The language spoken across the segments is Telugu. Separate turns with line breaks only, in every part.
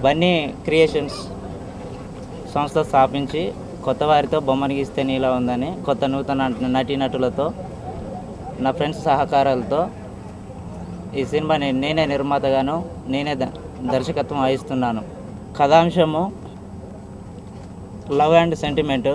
బన్నీ క్రియేషన్స్ సంస్థ స్థాపించి కొత్త వారితో బొమ్మను గీస్తే నీలా ఉందని కొత్త నూతన నటీనటులతో నా ఫ్రెండ్స్ సహకారాలతో ఈ సినిమాని నేనే నిర్మాతగాను నేనే ద- దర్శకత్వం వహిస్తున్నాను కథాంశము లవ్ అండ్ సెంటిమెంటు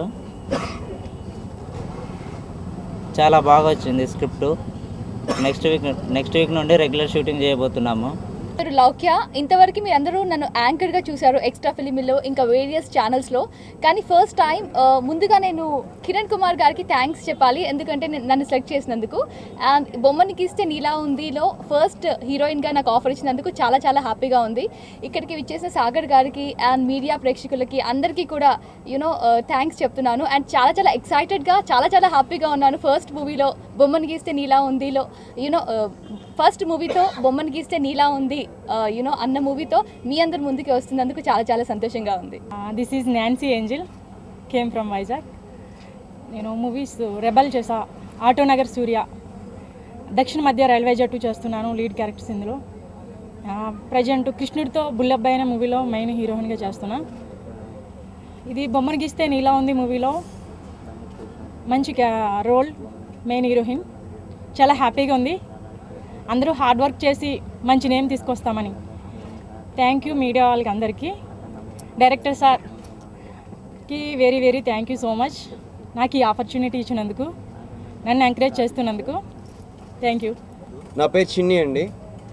చాలా బాగా వచ్చింది script next week next week నుండి రెగ్యులర్ షూటింగ్ చేయబోతున్నాము
మీరు లౌక్య ఇంతవరకు మీరు అందరూ నన్ను యాంకర్గా చూశారు ఎక్స్ట్రా ఫిలిమిలో ఇంకా వేరియస్ ఛానల్స్లో కానీ ఫస్ట్ టైం ముందుగా నేను కిరణ్ కుమార్ గారికి థ్యాంక్స్ చెప్పాలి ఎందుకంటే నేను- నన్ను సెలెక్ట్ చేసినందుకు అండ్ బొమ్మనికి ఇస్తే నీలా ఉందిలో ఫస్ట్ హీరోయిన్గా నాకు ఆఫర్ ఇచ్చినందుకు చాలా చాలా హ్యాపీగా ఉంది ఇక్కడికి విచ్చేసిన సాగర్ గారికి అండ్ మీడియా ప్రేక్షకులకి అందరికీ కూడా యూనో థ్యాంక్స్ చెప్తున్నాను అండ్ చాలా చాలా ఎక్సైటెడ్గా చాలా చాలా హ్యాపీగా ఉన్నాను ఫస్ట్ మూవీలో బొమ్మను గీస్తే నీలా ఉందిలో యూనో ఫస్ట్ మూవీతో బొమ్మను గీస్తే నీలా ఉంది యూనో అన్న మూవీతో మీ అందరి ముందుకు వస్తున్నందుకు చాలా చాలా సంతోషంగా ఉంది
this is Nancy Angel came from Vizag నేను మూవీస్ రెబల్ చేసా ఆటోనగర్ సూర్య దక్షిణ మధ్య రైల్వే జట్టు చేస్తున్నాను లీడ్ క్యారెక్టర్స్ ఇందులో ప్రజెంట్ కృష్ణుడితో బుల్లబ్బాయి అనే మూవీలో మెయిన్ హీరోయిన్గా చేస్తున్నా ఇది బొమ్మను గీస్తే నీలా ఉంది మూవీలో మంచి రోల్ మెయిన్ హీరోయిన్ చాలా హ్యాపీగా ఉంది అందరూ హార్డ్ వర్క్ చేసి మంచి నేమ్ తీసుకొస్తామని థ్యాంక్ యూ మీడియా వాళ్ళకి అందరికీ డైరెక్టర్ సార్కి very very thank you so much నాకు ఈ ఆపర్చునిటీ ఇచ్చినందుకు నన్ను ఎంకరేజ్ చేస్తున్నందుకు థ్యాంక్ యూ
నా పేరు చిన్ని అండి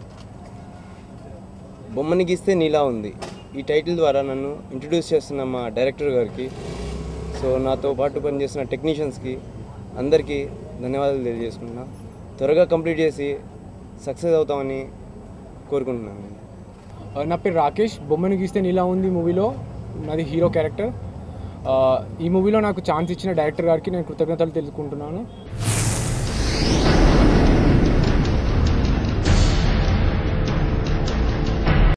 బొమ్మని గీస్తే నీలా ఉంది ఈ టైటిల్ ద్వారా నన్ను ఇంట్రడ్యూస్ చేస్తున్న మా డైరెక్టర్ గారికి సో నాతో పాటు పనిచేసిన టెక్నీషియన్స్కి అందరికీ ధన్యవాదాలు తెలియజేసుకుంటున్నా త్వరగా కంప్లీట్ చేసి సక్సెస్ అవుతామని కోరుకుంటున్నాను
ఆ, నా పేరు రాకేష్ బొమ్మను గీస్తే నీలా ఉంది మూవీలో నాది హీరో క్యారెక్టర్ ఆ, ఈ మూవీలో నాకు ఛాన్స్ ఇచ్చిన డైరెక్టర్ గారికి నేను కృతజ్ఞతలు తెలుసుకుంటున్నాను